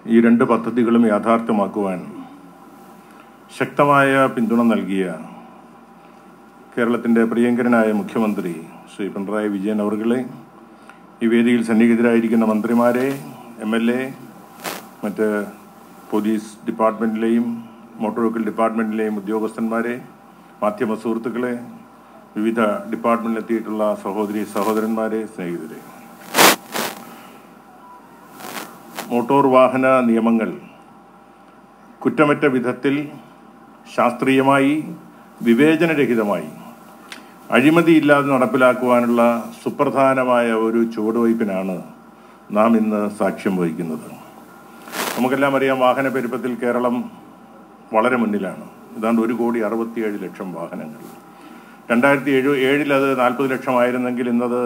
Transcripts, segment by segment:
ഈ രണ്ട് പദ്ധതികളും യാഥാർത്ഥ്യമാക്കുവാൻ ശക്തമായ പിന്തുണ നൽകിയ കേരളത്തിൻ്റെ പ്രിയങ്കരനായ മുഖ്യമന്ത്രി ശ്രീ പിണറായി വിജയൻ അവർകളെ ഈ വേദിയിൽ സന്നിഹിതരായിരിക്കുന്ന മന്ത്രിമാരെ എം എൽ എ മറ്റ് പോലീസ് ഡിപ്പാർട്ട്മെൻറ്റിലെയും മോട്ടോർ വെഹിക്കിൾ ഡിപ്പാർട്ട്മെൻറ്റിലെയും ഉദ്യോഗസ്ഥന്മാരെ മാധ്യമ സുഹൃത്തുക്കളെ വിവിധ ഡിപ്പാർട്ട്മെൻറ്റിലെത്തിയിട്ടുള്ള സഹോദരി സഹോദരന്മാരെ സ്നേഹിതരെ മോട്ടോർ വാഹന നിയമങ്ങൾ കുറ്റമറ്റ വിധത്തിൽ ശാസ്ത്രീയമായി വിവേചനരഹിതമായി അഴിമതിയില്ലാതെ നടപ്പിലാക്കുവാനുള്ള സുപ്രധാനമായ ഒരു ചുവടുവയ്പ്പിനാണ് നാം ഇന്ന് സാക്ഷ്യം വഹിക്കുന്നത് നമുക്കെല്ലാം അറിയാം വാഹന പെരുപ്പത്തിൽ കേരളം വളരെ മുന്നിലാണ് ഏതാണ്ട് ഒരു കോടി അറുപത്തിയേഴ് ലക്ഷം വാഹനങ്ങൾ രണ്ടായിരത്തി ഏഴ് ഏഴിൽ അത് നാൽപ്പത് ലക്ഷമായിരുന്നെങ്കിൽ ഇന്നത്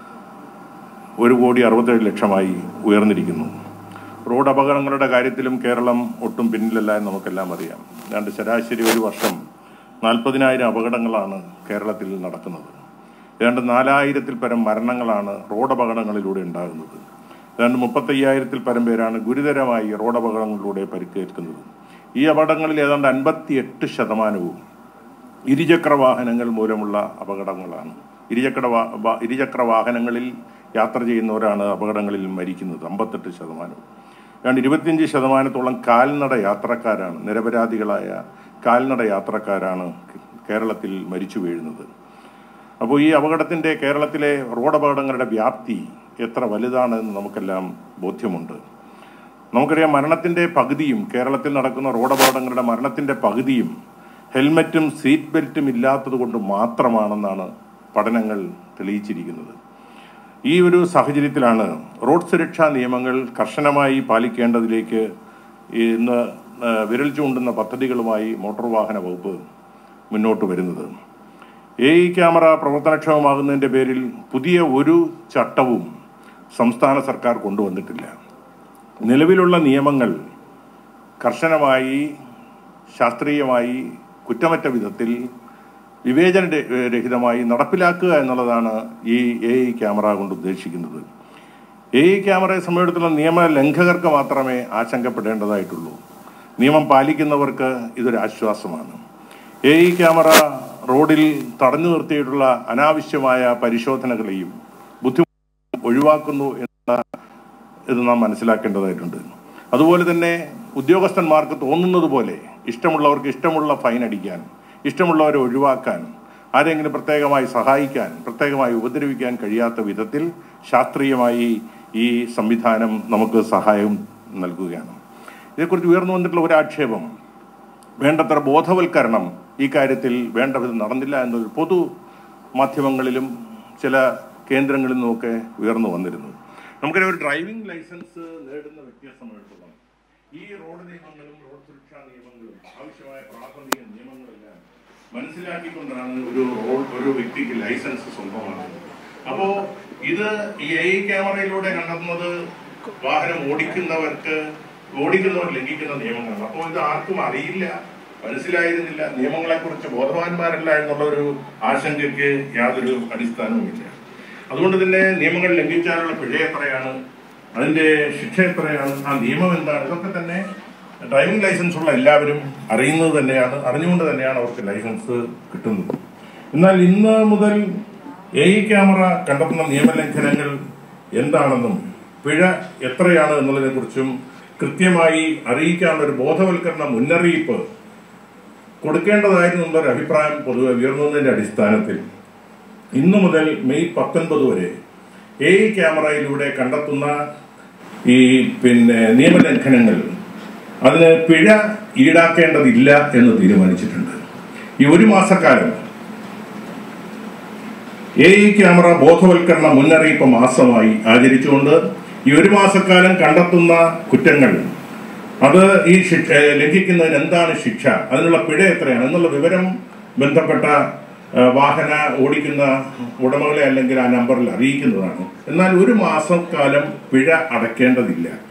ഒരു കോടി അറുപത്തേഴ് ലക്ഷമായി ഉയർന്നിരിക്കുന്നു റോഡ് അപകടങ്ങളുടെ കാര്യത്തിലും കേരളം ഒട്ടും പിന്നിലല്ല എന്ന് നമുക്കെല്ലാം അറിയാം ഏതാണ്ട് ശരാശരി ഒരു വർഷം നാൽപ്പതിനായിരം അപകടങ്ങളാണ് കേരളത്തിൽ നടക്കുന്നത് ഏതാണ്ട് നാലായിരത്തിൽ പരം മരണങ്ങളാണ് റോഡ് അപകടങ്ങളിലൂടെ ഉണ്ടാകുന്നത് ഏതാണ്ട് മുപ്പത്തയ്യായിരത്തിൽ പരം പേരാണ് ഗുരുതരമായി റോഡ് അപകടങ്ങളിലൂടെ പരിക്കേൽക്കുന്നത് ഈ അപകടങ്ങളിൽ ഏതാണ്ട് അൻപത്തിയെട്ട് ശതമാനവും ഇരുചക്ര വാഹനങ്ങൾ മൂലമുള്ള അപകടങ്ങളാണ് ഇരുചക്ര വാ- വാ- ഇരുചക്ര വാഹനങ്ങളിൽ യാത്ര ചെയ്യുന്നവരാണ് അപകടങ്ങളിൽ മരിക്കുന്നത് അമ്പത്തെട്ട് ശതമാനവും ഏതാണ്ട് ഇരുപത്തിയഞ്ച് ശതമാനത്തോളം കാൽനട യാത്രക്കാരാണ് നിരപരാധികളായ കാൽനട യാത്രക്കാരാണ് കേരളത്തിൽ മരിച്ചു വീഴുന്നത് അപ്പോൾ ഈ അപകടത്തിൻ്റെ കേരളത്തിലെ റോഡ് അപകടങ്ങളുടെ വ്യാപ്തി എത്ര വലുതാണെന്ന് നമുക്കെല്ലാം ബോധ്യമുണ്ട് നമുക്കറിയാം മരണത്തിൻ്റെ പകുതിയും കേരളത്തിൽ നടക്കുന്ന റോഡ് അപകടങ്ങളുടെ മരണത്തിൻ്റെ പകുതിയും ഹെൽമറ്റും സീറ്റ് ബെൽറ്റും ഇല്ലാത്തത് കൊണ്ട് മാത്രമാണെന്നാണ് പഠനങ്ങൾ തെളിയിച്ചിരിക്കുന്നത് ഈ ഒരു സാഹചര്യത്തിലാണ് റോഡ് സുരക്ഷാ നിയമങ്ങൾ കർശനമായി പാലിക്കേണ്ടതിലേക്ക് ഇന്ന് ആ, വിരൽ ചൂണ്ടുന്ന പദ്ധതികളുമായി മോട്ടോർ വാഹന വകുപ്പ് മുന്നോട്ട് വരുന്നത് എ ഇ ക്യാമറ പ്രവർത്തനക്ഷമമാകുന്നതിൻ്റെ പേരിൽ പുതിയ ഒരു ചട്ടവും സംസ്ഥാന സർക്കാർ കൊണ്ടുവന്നിട്ടില്ല നിലവിലുള്ള നിയമങ്ങൾ കർശനമായി ശാസ്ത്രീയമായി കുറ്റമറ്റ വിധത്തിൽ വിവേചന ര- രഹിതമായി നടപ്പിലാക്കുക എന്നുള്ളതാണ് ഈ എ ഐ ക്യാമറ കൊണ്ട് ഉദ്ദേശിക്കുന്നത് എ ഐ ക്യാമറയെ സംബന്ധിച്ചിടത്തോളം നിയമ ലംഘകർക്ക് മാത്രമേ ആശങ്കപ്പെടേണ്ടതായിട്ടുള്ളൂ നിയമം പാലിക്കുന്നവർക്ക് ഇതൊരു ആശ്വാസമാണ് എ ഐ ക്യാമറ റോഡിൽ തടഞ്ഞു നിർത്തിയിട്ടുള്ള അനാവശ്യമായ പരിശോധനകളെയും ബുദ്ധിമുട്ട് ഒഴിവാക്കുന്നു എന്ന ഇത് നാം മനസ്സിലാക്കേണ്ടതായിട്ടുണ്ട് അതുപോലെ തന്നെ ഉദ്യോഗസ്ഥന്മാർക്ക് തോന്നുന്നത് പോലെ ഇഷ്ടമുള്ളവർക്ക് ഇഷ്ടമുള്ള ഫൈൻ അടിക്കാൻ ഇഷ്ടമുള്ളവരെ ഒഴിവാക്കാൻ ആരെങ്കിലും പ്രത്യേകമായി സഹായിക്കാൻ പ്രത്യേകമായി ഉപദ്രവിക്കാൻ കഴിയാത്ത വിധത്തിൽ ശാസ്ത്രീയമായി ഈ സംവിധാനം നമുക്ക് സഹായം നൽകുകയാണ് ഇതേക്കുറിച്ച് ഉയർന്നു വന്നിട്ടുള്ള ഒരു ആക്ഷേപം വേണ്ടത്ര ബോധവൽക്കരണം ഈ കാര്യത്തിൽ വേണ്ട വിധം നടന്നില്ല എന്നൊരു പൊതു മാധ്യമങ്ങളിലും ചില കേന്ദ്രങ്ങളിൽ നിന്നുമൊക്കെ ഉയർന്നു വന്നിരുന്നു നമുക്കൊരു ഒരു ഡ്രൈവിംഗ് ലൈസൻസ് നേടുന്ന വ്യക്തിയെ സംബന്ധിച്ചിടത്തോളം ഈ റോഡ് നിയമങ്ങളും റോഡ് സുരക്ഷാ നിയമങ്ങളും ആവശ്യമായ പ്രാഥമിക നിയമങ്ങളെല്ലാം മനസ്സിലാക്കിക്കൊണ്ടാണ് ഒരു റോഡ് ഒരു വ്യക്തിക്ക് ലൈസൻസ് സ്വന്തമാകുന്നത് അപ്പോ ഇത് ഈ ഐ ക്യാമറയിലൂടെ കണ്ടെത്തുന്നത് വാഹനം ഓടിക്കുന്നവർക്ക് ഓടിക്കുന്നവർ ലംഘിക്കുന്ന നിയമങ്ങളാണ് അപ്പോൾ ഇത് ആർക്കും അറിയില്ല മനസ്സിലായിരുന്നില്ല നിയമങ്ങളെക്കുറിച്ച് ബോധവാന്മാരല്ല എന്നുള്ള ഒരു ആശങ്കയ്ക്ക് യാതൊരു അടിസ്ഥാനവുമില്ല അതുകൊണ്ട് തന്നെ നിയമങ്ങൾ ലംഘിച്ചാലുള്ള പിഴ എത്രയാണ് അതിന്റെ ശിക്ഷ എത്രയാണ് ആ നിയമം എന്താണ് ഇതൊക്കെ തന്നെ ഡ്രൈവിംഗ് ലൈസൻസ് ഉള്ള എല്ലാവരും അറിയുന്നത് തന്നെയാണ് അറിഞ്ഞുകൊണ്ട് തന്നെയാണ് അവർക്ക് ലൈസൻസ് കിട്ടുന്നത് എന്നാൽ ഇന്ന് മുതൽ എ ഇ ക്യാമറ കണ്ടെത്തുന്ന നിയമലംഘനങ്ങൾ എന്താണെന്നും പിഴ എത്രയാണ് എന്നുള്ളതിനെ കുറിച്ചും കൃത്യമായി അറിയിക്കാനുള്ള ഒരു ബോധവൽക്കരണ മുന്നറിയിപ്പ് കൊടുക്കേണ്ടതായിരുന്നു എന്നൊരു അഭിപ്രായം പൊതുവെ ഉയർന്നതിന്റെ അടിസ്ഥാനത്തിൽ ഇന്നു മുതൽ മെയ് പത്തൊൻപത് വരെ എ ഇ ക്യാമറയിലൂടെ കണ്ടെത്തുന്ന ഈ പിന്നെ നിയമലംഘനങ്ങൾ അതിന് പിഴ ഈടാക്കേണ്ടതില്ല എന്ന് തീരുമാനിച്ചിട്ടുണ്ട് ഈ ഒരു മാസക്കാലം എ ഇ ക്യാമറ ബോധവൽക്കരണ മുന്നറിയിപ്പ് മാസമായി ആചരിച്ചുകൊണ്ട് ഈ ഒരു മാസക്കാലം കണ്ടെത്തുന്ന കുറ്റങ്ങൾ അത് ഈ ശിക്ഷ ഏഹ് ലംഘിക്കുന്നതിന് എന്താണ് ശിക്ഷ അതിനുള്ള പിഴ എത്രയാണ് എന്നുള്ള വിവരം ബന്ധപ്പെട്ട ഏഹ് വാഹന ഓടിക്കുന്ന ഉടമകളെ അല്ലെങ്കിൽ ആ നമ്പറിൽ അറിയിക്കുന്നതാണ് എന്നാൽ ഒരു മാസക്കാലം പിഴ അടയ്ക്കേണ്ടതില്ല